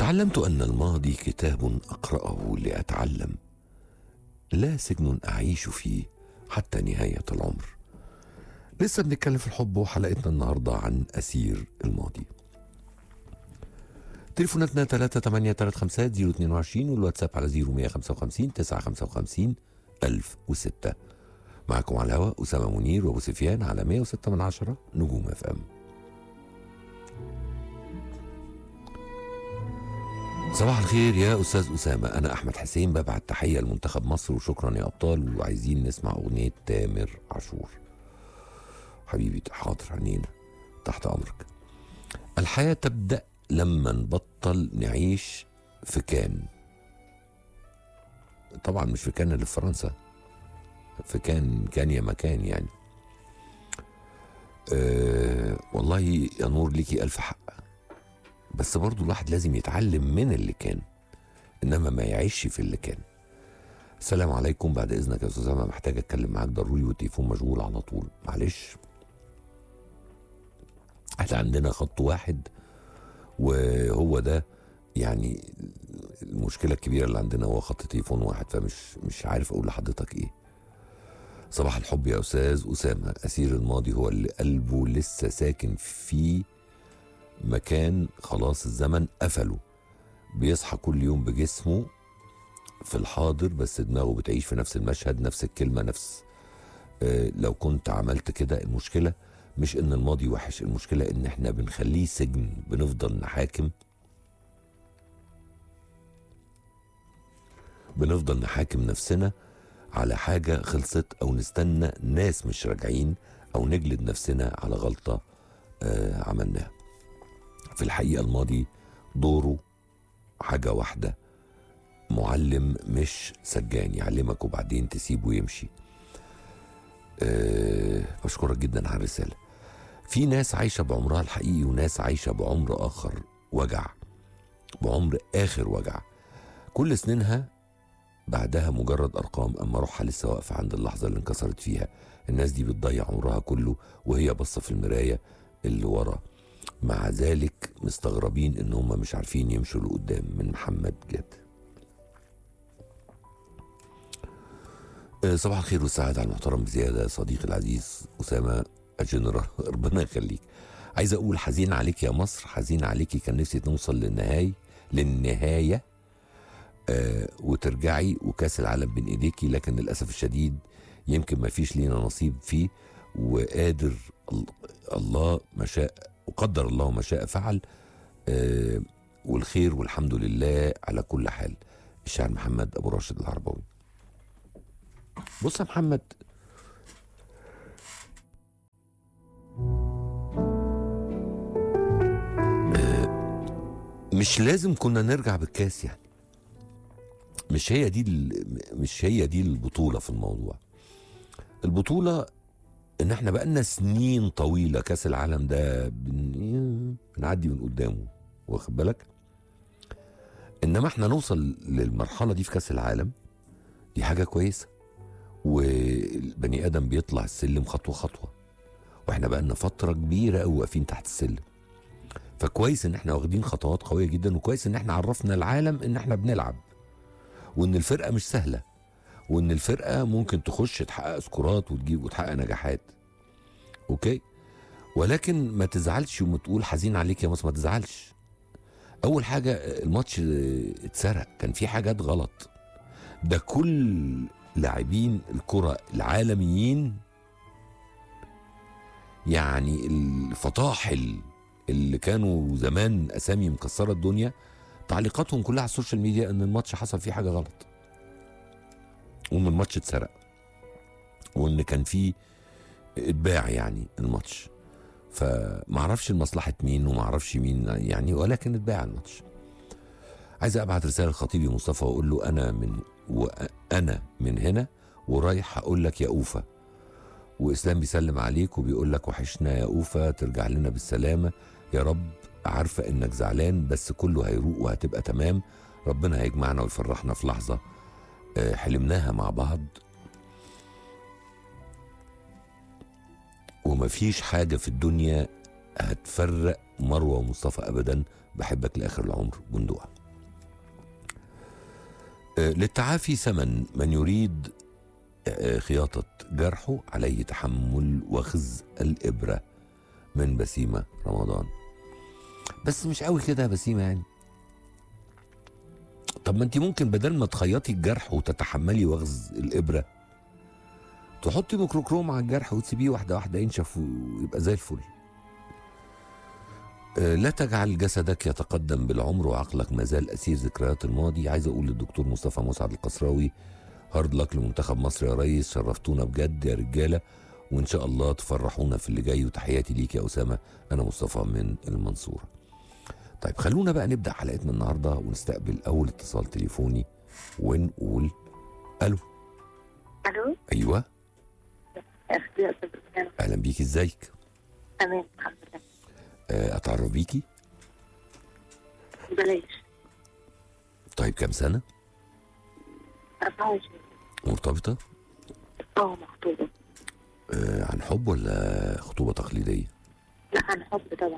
تعلمت ان الماضي كتاب اقراه لاتعلم لا سجن اعيش فيه حتى نهايه العمر لسه بنتكلم في الحب وحلقتنا النهارده عن اسير الماضي تليفوناتنا 3 8 3 5 022 والواتساب على 0155 955 1006 معكم على الهواء أسامة منير وأبو سفيان على 106 من عشرة نجوم اف ام صباح الخير يا أستاذ أسامة أنا أحمد حسين ببعت تحية لمنتخب مصر وشكرا يا أبطال وعايزين نسمع أغنية تامر عاشور حبيبي حاضر عنينا تحت أمرك الحياة تبدأ لما نبطل نعيش في كان طبعا مش في كان اللي في فرنسا في كان كان يا مكان يعني أه والله يا نور ليكي ألف حق بس برضو الواحد لازم يتعلم من اللي كان إنما ما يعيش في اللي كان السلام عليكم بعد إذنك يا أستاذ أسامة محتاج أتكلم معاك ضروري والتليفون مشغول على طول معلش احنا عندنا خط واحد وهو ده يعني المشكلة الكبيرة اللي عندنا هو خط تليفون واحد فمش مش عارف أقول لحضرتك إيه صباح الحب يا أستاذ أسامة أسير الماضي هو اللي قلبه لسه ساكن في مكان خلاص الزمن قفله بيصحى كل يوم بجسمه في الحاضر بس دماغه بتعيش في نفس المشهد نفس الكلمة نفس آه لو كنت عملت كده المشكلة مش ان الماضي وحش المشكلة ان احنا بنخليه سجن بنفضل نحاكم بنفضل نحاكم نفسنا على حاجة خلصت أو نستنى ناس مش راجعين أو نجلد نفسنا على غلطة آه عملناها في الحقيقة الماضي دوره حاجة واحدة معلم مش سجان يعلمك وبعدين تسيبه يمشي أه بشكرك جدا على الرسالة في ناس عايشة بعمرها الحقيقي وناس عايشة بعمر آخر وجع بعمر آخر وجع كل سنينها بعدها مجرد أرقام أما روحها لسه واقفة عند اللحظة اللي انكسرت فيها الناس دي بتضيع عمرها كله وهي باصة في المراية اللي ورا مع ذلك مستغربين ان هم مش عارفين يمشوا لقدام من محمد جاد صباح الخير والسعادة على المحترم بزيادة صديقي العزيز أسامة الجنرال ربنا يخليك عايز أقول حزين عليك يا مصر حزين عليكي كان نفسي نوصل للنهاية للنهاية آه وترجعي وكاس العالم بين ايديكي لكن للاسف الشديد يمكن ما فيش لينا نصيب فيه وقادر الله ما شاء وقدر الله ما شاء فعل آه والخير والحمد لله على كل حال الشاعر محمد ابو راشد العربوي بص يا محمد آه مش لازم كنا نرجع بالكاس يعني مش هي دي مش هي دي البطوله في الموضوع البطوله ان احنا بقالنا سنين طويله كاس العالم ده بن... بنعدي من قدامه واخد بالك انما احنا نوصل للمرحله دي في كاس العالم دي حاجه كويسه والبني ادم بيطلع السلم خطوه خطوه واحنا بقالنا فتره كبيره قوي واقفين تحت السلم فكويس ان احنا واخدين خطوات قويه جدا وكويس ان احنا عرفنا العالم ان احنا بنلعب وان الفرقه مش سهله وان الفرقه ممكن تخش تحقق سكورات وتجيب وتحقق نجاحات اوكي ولكن ما تزعلش وما تقول حزين عليك يا مصر ما تزعلش اول حاجه الماتش اتسرق كان في حاجات غلط ده كل لاعبين الكره العالميين يعني الفطاحل اللي كانوا زمان اسامي مكسره الدنيا تعليقاتهم كلها على السوشيال ميديا ان الماتش حصل فيه حاجه غلط وان الماتش اتسرق وان كان فيه اتباع يعني الماتش فمعرفش لمصلحه مين ومعرفش مين يعني ولكن اتباع الماتش عايز ابعت رساله لخطيبي مصطفى واقول له انا من وانا من هنا ورايح اقول لك يا اوفا واسلام بيسلم عليك وبيقول لك وحشنا يا اوفا ترجع لنا بالسلامه يا رب عارفه انك زعلان بس كله هيروق وهتبقى تمام ربنا هيجمعنا ويفرحنا في لحظه حلمناها مع بعض ومفيش حاجه في الدنيا هتفرق مروه ومصطفى ابدا بحبك لاخر العمر بندقه آه، للتعافي ثمن من يريد آه، خياطة جرحه عليه تحمل وخز الإبرة من بسيمة رمضان بس مش قوي كده يا بسيمة يعني طب ما انت ممكن بدل ما تخيطي الجرح وتتحملي وغز الإبرة تحطي ميكروكروم على الجرح وتسيبيه واحدة واحدة ينشف ويبقى زي الفل آه، لا تجعل جسدك يتقدم بالعمر وعقلك ما زال اسير ذكريات الماضي عايز اقول للدكتور مصطفى مسعد القصراوي هارد لك لمنتخب مصر يا ريس شرفتونا بجد يا رجاله وان شاء الله تفرحونا في اللي جاي وتحياتي ليك يا اسامه انا مصطفى من المنصوره طيب خلونا بقى نبدا حلقتنا النهارده ونستقبل اول اتصال تليفوني ونقول الو الو ايوه اختي يا استاذ اسامه اهلا بيكي ازيك تمام الحمد لله آه، اتعرف بيكي بلاش طيب كام سنه 24 مرتبطه اه مخطوبه آه، عن حب ولا خطوبه تقليديه لا عن حب طبعا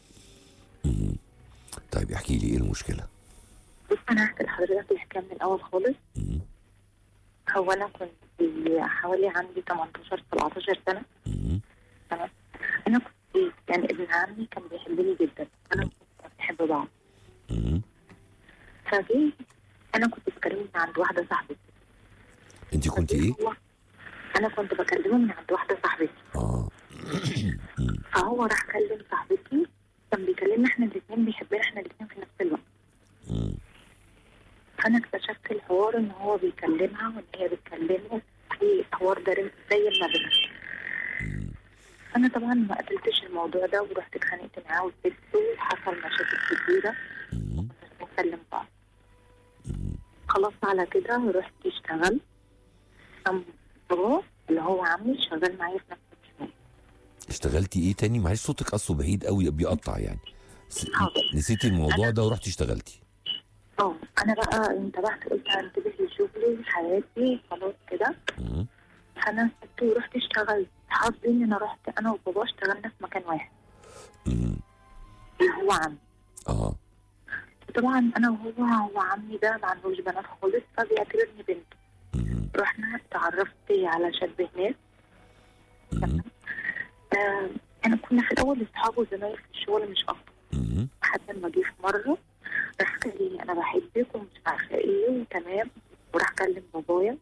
مم. طيب احكي لي ايه المشكله بص انا هحكي لحضرتك الحكايه من الاول خالص مم. هو انا كنت حوالي عندي 18 17 سنه مم. تمام انا كنت يعني ابن عمي كان بيحبني جدا انا كنت بنحب بعض مم. فجي انا كنت بكلمه من عند واحده صاحبتي انت كنت فجه ايه هو- انا كنت بكلمه من عند واحده صاحبتي اه مم. فهو راح كلم صاحبتي كان بيكلمنا احنا الاثنين بيحبنا احنا الاثنين في نفس الوقت مم. فانا اكتشفت الحوار ان هو بيكلمها وان هي بتكلمه في حوار ده زي ما بينهم مم. انا طبعا ما قبلتش الموضوع ده ورحت اتخانقت معاه وسبته وحصل مشاكل كتيره مم. مش بنكلم بعض مم. خلاص على كده رحت اشتغل قام بابا اللي هو عمي شغال معايا في نفس الشغل اشتغلتي ايه تاني معلش صوتك اصله بعيد قوي بيقطع يعني س... حاضر. نسيتي الموضوع ده ورحتي اشتغلتي اه انا بقى انتبهت قلت هنتبه لشغلي وحياتي خلاص كده مم. فانا سبته ورحت اشتغلت حظي ان انا رحت انا وبابا اشتغلنا في مكان واحد مم. اللي هو عمي اه طبعا انا وهو هو عمي ده ما عندوش بنات خالص فبيعتبرني بنت مم. رحنا اتعرفت على شاب هناك مم. آه انا كنا في الاول اصحاب وزمايل في الشغل مش اكتر مم. لحد ما جه في مره راح قال لي انا بحبك ومش عارفه ايه وتمام وراح كلم بابايا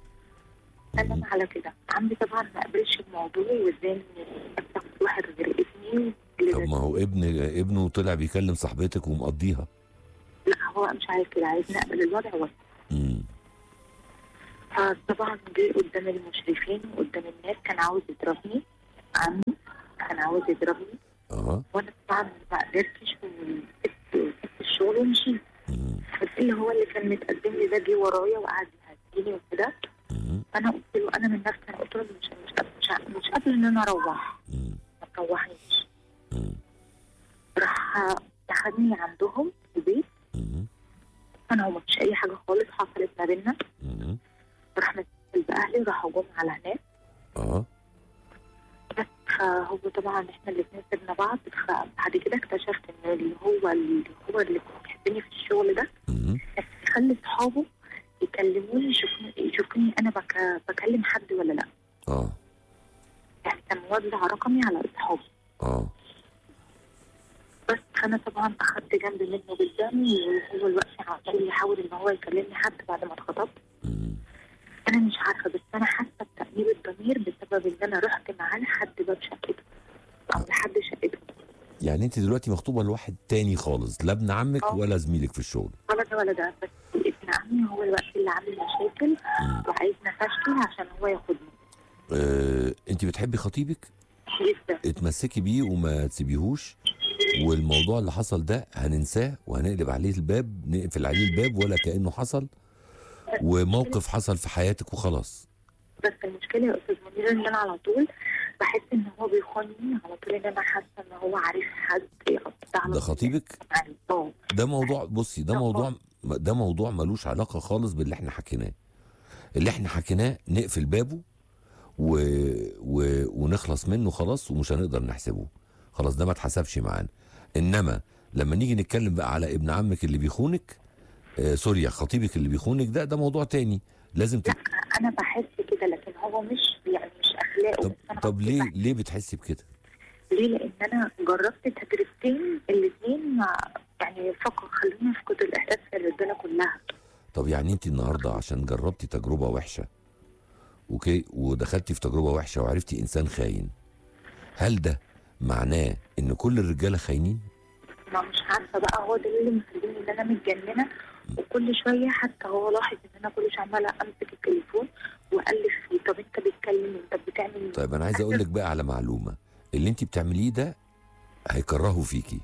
سلم على كده عمي طبعا ما قبلش الموضوع وازاي افتح واحد غير ابني اللي طب ما هو ابن ابنه طلع بيكلم صاحبتك ومقضيها لا هو مش عايز كده عايز نقبل الوضع وسط مم. فطبعا جه قدام المشرفين وقدام الناس كان عاوز يضربني عمي كان عاوز يضربني اه وانا طبعا ما قدرتش وسبت سبت الشغل ومشيت مم. بس اللي هو اللي كان متقدم لي ده جه ورايا وقعد يهديني وكده مم. فانا قلت له انا من نفسي انا قلت له مش مش قادر- مش ع- مش قادر ان انا اروح مم. ما تروحنيش مم. راح اخدني عندهم في البيت مم. انا وما فيش اي حاجه خالص حصلت ما بيننا مم. راح متصل باهلي راحوا جم على هناك اه بس فهو طبعا احنا الاثنين سيبنا بعض فبعد كده اكتشفت ان اللي هو اللي هو اللي كان بيحبني في الشغل ده مم. يخلي اصحابه يكلموني يشوفوني يشوفوني انا بك... بكلم حد ولا لا اه يعني كان موزع رقمي على اصحابي اه بس انا طبعا اخدت جنب منه جدا وهو الوقت عمال يحاول ان هو يكلمني حد بعد ما اتخطبت مم. انا مش عارفه بس انا حاسه بتأنيب الضمير بسبب ان انا رحت معاه لحد باب شقته او لحد شقته يعني انت دلوقتي مخطوبه لواحد تاني خالص لا ابن عمك اه. ولا زميلك في الشغل ولا ده ولا ده بس ابن عمي هو الوقت اللي عامل مشاكل مم. وعايزنا فشل عشان هو ياخدني آه، انت بتحبي خطيبك جدا اتمسكي بيه وما تسيبيهوش والموضوع اللي حصل ده هننساه وهنقلب عليه الباب نقفل عليه الباب ولا كأنه حصل وموقف حصل في حياتك وخلاص بس المشكله يا استاذ منير ان انا على طول بحس ان هو بيخوني على طول ان انا حاسه ان هو عارف حد يقطع على ده طول. خطيبك يعني اه ده موضوع بصي ده اه. موضوع ده موضوع ملوش علاقة خالص باللي احنا حكيناه اللي احنا حكيناه نقفل بابه و... و... ونخلص منه خلاص ومش هنقدر نحسبه خلاص ده ما اتحسبش معانا انما لما نيجي نتكلم بقى على ابن عمك اللي بيخونك آه سوري خطيبك اللي بيخونك ده ده موضوع تاني لازم لا تك... انا بحس كده لكن هو مش يعني مش اخلاقه طب بس أنا طب بحس- ليه ليه بتحسي بكده ليه لان انا جربت تجربتين الاثنين يعني فقط خلوني افقد الاحساس في الرجاله كلها طب يعني انت النهارده عشان جربتي تجربه وحشه اوكي ودخلتي في تجربه وحشه وعرفتي انسان خاين هل ده معناه ان كل الرجاله خاينين ما مش عارفه بقى هو ده اللي مخليني ان انا متجننه وكل شويه حتى هو لاحظ ان انا كل شويه عماله امسك التليفون والف فيه طب انت بتكلم مين؟ طب بتعمل مين؟ طيب انا عايز اقول لك بقى على معلومه اللي انت بتعمليه ده هيكرهه فيكي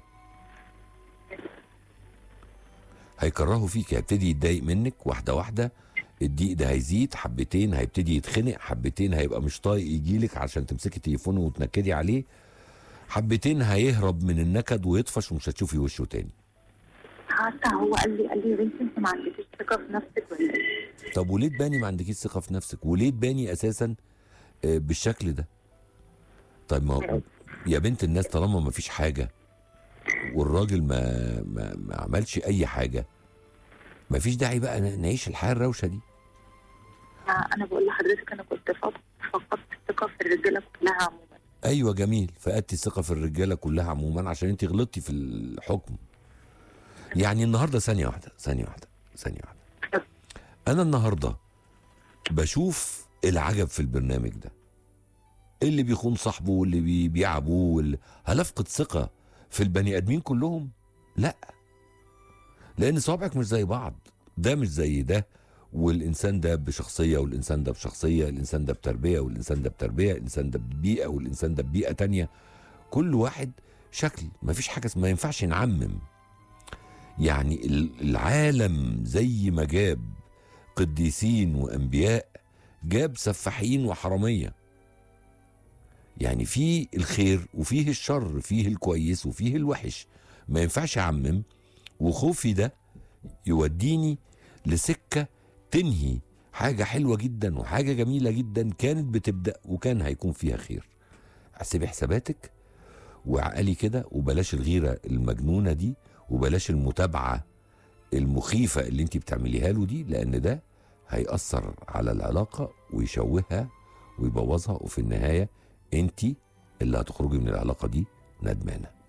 هيكرهه فيكي هيبتدي يتضايق منك واحده واحده الضيق ده هيزيد حبتين هيبتدي يتخنق حبتين هيبقى مش طايق يجيلك عشان تمسكي تليفونه وتنكدي عليه حبتين هيهرب من النكد ويطفش ومش هتشوفي وشه تاني حتى هو قال لي قال لي يا بنتي انت ما عندكيش ثقه في نفسك ولا ايه؟ طب وليه تباني ما عندكيش ثقه في نفسك وليه تباني اساسا آه، بالشكل ده طيب ما هو- يا بنت الناس طالما ما فيش حاجه والراجل ما ما, ما عملش اي حاجه ما فيش داعي بقى ن- نعيش الحياه الروشه دي انا بقول لحضرتك انا كنت فقدت فقدت الثقه في الرجاله كلها عموما ايوه جميل فقدتي الثقه في الرجاله كلها عموما عشان انت غلطتي في الحكم يعني النهارده ثانيه واحده ثانيه واحده ثانيه واحده انا النهارده بشوف العجب في البرنامج ده اللي بيخون صاحبه واللي بي- بيعبوه واللي... هل افقد ثقه في البني ادمين كلهم لا لان صوابعك مش زي بعض ده مش زي ده والانسان ده بشخصيه والانسان ده بشخصيه الانسان ده بتربيه والانسان ده بتربيه الانسان ده ببيئه والانسان ده ببيئه تانية كل واحد شكل ما فيش حاجه اسمها- ما ينفعش نعمم يعني ال- العالم زي ما جاب قديسين وانبياء جاب سفاحين وحراميه يعني في الخير وفيه الشر فيه الكويس وفيه الوحش ما ينفعش اعمم وخوفي ده يوديني لسكه تنهي حاجه حلوه جدا وحاجه جميله جدا كانت بتبدا وكان هيكون فيها خير احسبي حساباتك وعقلي كده وبلاش الغيره المجنونه دي وبلاش المتابعه المخيفه اللي انت بتعمليها له دي لان ده هيأثر على العلاقه ويشوهها ويبوظها وفي النهايه انت اللي هتخرجي من العلاقه دي ندمانه